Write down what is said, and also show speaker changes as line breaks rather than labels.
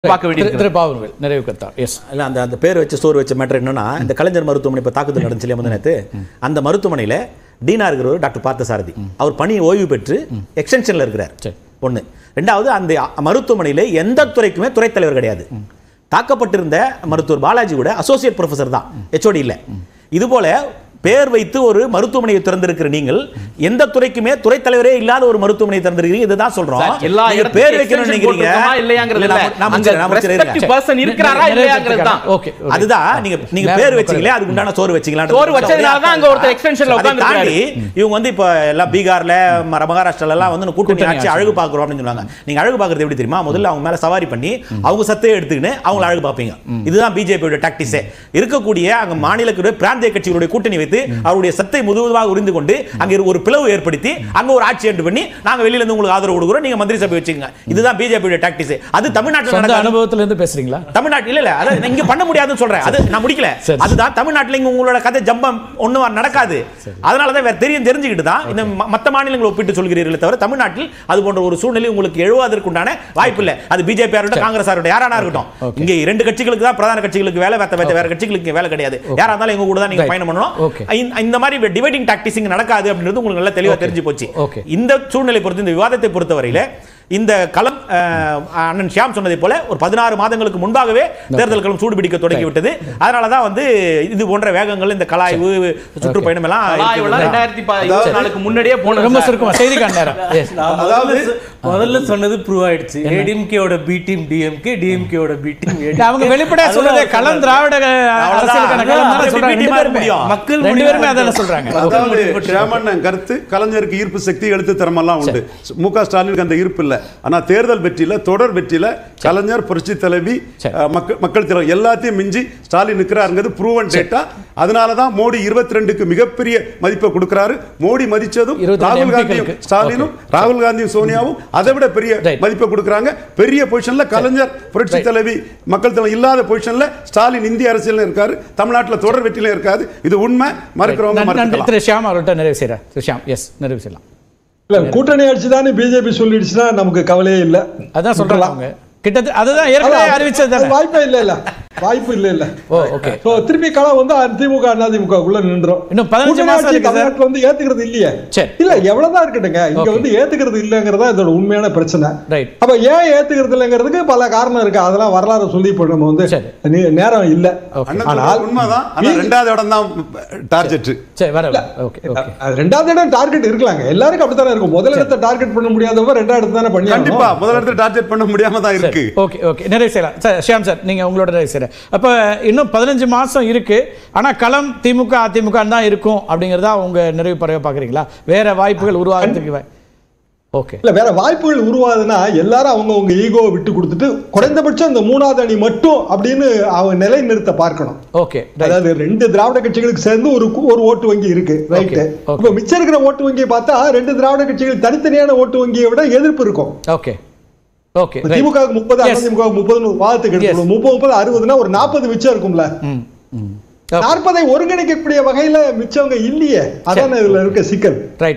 பார்க்க வேண்டியது
திரு பாவன்வேல் நிறைவு கருத்தார் எஸ்
இல்லை அந்த அந்த பேர் வச்சு சோறு வச்ச மேட்டர் என்னன்னா இந்த கலைஞர் மருத்துவமனை இப்போ தாக்குதல் நடந்துச்சு இல்லையா முந்தின நேத்து அந்த மருத்துவமனையில் டீனா இருக்கிறவர் டாக்டர் பார்த்தசாரதி அவர் பணி ஓய்வு பெற்று எக்ஸ்டென்ஷனில் இருக்கிறார்
சரி.
ஒன்று ரெண்டாவது அந்த மருத்துவமனையில் எந்த துறைக்குமே துறைத் தலைவர் கிடையாது தாக்கப்பட்டிருந்த மருத்துவர் பாலாஜி கூட அசோசியேட் ப்ரொஃபசர் தான் ஹெச்ஓடி இல்லை இதுபோல பேர் வைத்து ஒரு மருத்துவமனையை திறந்திருக்கிற நீங்கள் எந்த துறைக்குமே துறைத் தலைவரே இல்லாத ஒரு மருத்துவமனையை திறந்திருக்கிறீங்க இதுதான் சொல்றோம்
சார், எல்லா
நீங்க
இடத்துக்கும்
பேர் வைக்கணும்னு
extension
நினைக்கிறீங்க
போட்டிருக்கோமா இல்லையாங்கிறது
இல்ல,
இல்ல.
நான் நான்
அங்க
முடிச்சிடுறேன், நான் முடிச்சிடுறேன், இருங்க.
respective person இருக்கிறாரா இல்லையாங்கிறது தான்
ஓகே
அதுதான் நீங்க நீங்க
நேரம்
பேர்
ரொம்ப
வச்சீங்களே அதுக்கு உண்டான சோறு வச்சீங்களா
சோறு வச்சதுனால தான் அங்க ஒருத்தர் extensionல உட்கார்ந்திருக்காரு.
இவங்க வந்து இப்ப எல்லாம் பீகார்ல ம- மகாராஷ்டிரால எல்லாம் வந்து கூட்டணி
கூட்டணி
ஆட்சி
ஆட்சி.
அழகு பாக்குறோம் அப்படின்னு சொல்லுவாங்க நீங்க அழகு பாக்குறது எப்படி தெரியுமா முதல்ல அவங்க மேல சவாரி பண்ணி அவங்க சத்தையை எடுத்துக்கின்னு அவங்கள அழகு பார்ப்பீங்க இதுதான் பிஜேபியோட டாக்டிஸே இருக்கக்கூடிய அங்க மாநிலத்துடைய பிராந்திய கட்சிகளுடைய கூட்டணி வைத்து அவருடைய சத்தை முழுவதுமாக உறிந்து கொண்டு அங்க ஒரு பிளவு ஏற்படுத்தி அங்க ஒரு ஆட்சி ஏற்று பண்ணி நாங்க வெளியில இருந்து உங்களுக்கு ஆதரவு கொடுக்குறோம் நீங்க மந்திரி சபை வச்சுக்கோங்க இதுதான் பிஜேபியோட டாக்டிஸ் அது தமிழ்நாட்டில்
சொந்த
நடக்காது
அனுபவத்துல இருந்து பேசுறீங்களா
தமிழ்நாட்டில் இல்ல இல்ல அது இங்க பண்ண முடியாதுன்னு சொல்றேன் அது நான் முடிக்கல
சரி.
அதுதான் தமிழ்நாட்டுல இங்க உங்களோட கதை ஜம்பம் ஒண்ணும் நடக்காது அதனால தான் வேற தெரியும் தெரிஞ்சுக்கிட்டு தான் இந்த ம- மத்த மாநிலங்களை ஒப்பிட்டு சொல்கிறீர்களே தவிர தமிழ்நாட்டில் அது போன்ற ஒரு சூழ்நிலை உங்களுக்கு எழுவாதற்குண்டான வாய்ப்பு இல்ல அது பிஜேபி இருக்கட்டும் காங்கிரஸ் இருக்கட்டும் யாரானா இருக்கட்டும் இங்க இரண்டு கட்சிகளுக்கு தான் பிரதான கட்சிகளுக்கு வேலை வேற வேற- வேற கட்சிகளுக்கு இங்க வேலை கிடையாது யாரா இருந்தாலும் எங்க கூட தான் நீங்க
Right.
பயணம் பண்ணணும்
Okay.
இந்த- இந்த மாதிரி டிவைடிங் டாக்டிஸ் இங்க நடக்காது அப்படின்றது உங்களுக்கு நல்லா தெளிவா
Okay.
தெரிஞ்சு போச்சு
Okay.
இந்த சூழ்நிலை பொறுத்து இந்த விவாதத்தை பொறுத்தவரையில இந்த களம் அஹ், அண்ணன் ஷியாம் சொன்னதை போல ஒரு பதினாறு மாதங்களுக்கு முன்பாகவே தேர்தல் களம் சூடு பிடிக்க தொடங்கி விட்டது அதனால தான் வந்து இது போன்ற வேகங்கள் இந்த கலாய்வு சுற்றுப்பயணம் எல்லாம்
கலாய்வெல்லாம்
இருக்குது.
ரெண்டாயிரத்தி ப- இருபத்தி நாலுக்கு முன்னாடியே போனது
ரொம்ப
சார்.
சுருக்கமா செய்திக்கான நேரம் எஸ்
நான் முதல்ல சொ- முதல்ல சொன்னது ப்ரூவ் ஆயிடுச்சு ஏடிஎம்கேவோட பி டீம் டிஎம்கே டிஎம்கேவோட பி டீம்
அவங்க வெளிப்படையா சொல்றது களம் திராவிட அரசியலுக்கான களம் தானே
அது
சொல்றாங்க
எப்படி
ரெண்டு
மாற
பேருமே.
முடியும்?
மக்கள்
ரெண்டு
முடிவு
பேருமே
மட்டும்.
அதான சொல்றாங்க
அதாவது ஷேமன் கருத்து கலைஞருக்கு ஈர்ப்பு சக்தி எழுத்து திறமெல்லாம் உண்டு மு க ஸ்டாலினுக்கு அந்த ஈர்ப்பு இல்ல ஆனா தேர்தல் வெற்றியில தொடர் வெற்றியில கலைஞர் புரட்சி தலைவி
சரி.
அஹ், மக்கள் மக்கள் தலைவர் எல்லாத்தையும் மிஞ்சி ஸ்டாலின் நிற்கிறாருங்கிறது ப்ரூவன் டேட்டா அதனால தான் மோடி இருபத்தி ரெண்டுக்கு மிகப்பெரிய மதிப்பை கொடுக்கிறாரு மோடி மதிச்சதும்
22
ராகுல் காந்தியும்
MP களுக்கு.
ஸ்டாலினும் ராகுல் காந்தியும் சோனியாவும் அதை விட பெரிய
Right.
மதிப்பை கொடுக்கறாங்க பெரிய பொசிஷன்ல கலைஞர் புரட்சி
Right.
தலைவி மக்கள் தலைவர் இல்லாத பொசிஷன்ல ஸ்டாலின் இந்திய அரசியல் இருக்காரு தமிழ்நாட்டுல தொடர் வெற்றியில இருக்காது இது உண்மை மறுக்கிறவங்க
நன்றி, நன்றி
மறுக்கலாம்
திரு ஷியாம் அவர்கிட்ட நிறைவு செய்யறார் திரு ஷியாம் எஸ் நிறைவு செய்யலாம்
இல்ல கூட்டணி ஆட்சி தான் பிஜேபி சொல்லிடுச்சுன்னா நமக்கு கவலையே இல்ல
அதான் சொல்றாங்க அவங்க கிட்டத்தட்ட அதுதான் ஏற்கனவே
அதான்,
அறிவிச்சது
அது
தானே
வாய்ப்பே இல்ல இல்ல வாய்ப்பு இல்ல இல்ல
ஓ ஓகே
சோ திருப்பி களம் வந்து திமுக அதிமுக உள்ள நின்றோம்
இன்னும் 15
கூட்டணி
மாசம்
ஆட்சி
இருக்கு சார்.
தமிழ்நாட்டுல வந்து ஏத்துக்கிறது இல்லையே
சரி.
இல்ல எவ்வளவுதான் இருக்கட்டுங்க இங்க
Okay.
வந்து ஏத்துக்கிறது இல்லங்கிறதா இதோட உண்மையான பிரச்சனை
ரைட்
அப்ப ஏன் ஏத்துக்கிறது இல்லங்கிறதுக்கு பல காரணம் இருக்கு அதெல்லாம் வரலாறு சொல்லி இப்ப நம்ம வந்து
சரி.
நே- நேரம் இல்ல
அண்ணன்
ஆனால்
சொல்றது உண்மைதான் ஆனா ரெண்டாவது இடம் தான் டார்கெட்
சரி வர ஓகே ஓகே
அது ரெண்டாவது இடம் டார்கெட் இருக்கலாங்க எல்லாருக்கும் அப்படித்தானே இருக்கும் முதல் இடத்தை டார்கெட் பண்ண முடியாதவங்க ரெண்டாவது இடத்தை தானே பண்ணி
கண்டிப்பா முதலிடத்துல டார்கெட் பண்ண முடியாம தான் இருக்கு
ஓகே ஓகே நிறைவு செய்யலாம் சார் ஷியாம் சார் நீங்க உங்களோட நிறைவு செய்யறேன் அப்ப இன்னும் பதினஞ்சு மாசம் இருக்கு ஆனா களம் திமுக அதிமுக தான் இருக்கும் அப்படிங்கறதா உங்க நிறைவு பறவை பாக்குறீங்களா வேற வாய்ப்புகள் உருவாகிறதுக்கு வாய்- ஓகே
இல்ல வேற வாய்ப்புகள் உருவாகுதுன்னா எல்லாரும் அவங்க உங்க ஈகோவை விட்டு கொடுத்துட்டு குறைந்தபட்சம் இந்த மூணாவது அணி மட்டும் அப்படின்னு அவங்க நிலை நிறுத்த பார்க்கணும்
ஓகே
அதாவது ரெண்டு திராவிட கட்சிகளுக்கு சேர்ந்து ஒரு கு- ஒரு ஓட்டு வங்கி இருக்கு ரைட்
Okay, okay.
இப்ப மிச்சம் இருக்கிற ஓட்டு வங்கியை பார்த்தா ரெண்டு திராவிட கட்சிகள் தனித்தனியான ஓட்டு வங்கியை விட எதிர்ப்பு இருக்கும்
ஓகே ஓகே
இப்ப திமுகவுக்கு முப்பது அதிமுக முப்பது வாதத்துக்கு
Yes.
எடுத்துக்கணும் முப்பது முப்பது அறுபதுனா ஒரு நாற்பது மிச்சம் இருக்கும்ல
ம் ம்
நாற்பதை ஒருங்கிணைக்கக்கூடிய வகையில மிச்சவங்க இல்லையே அதானே இதுல இருக்க சிக்கல்
ரைட்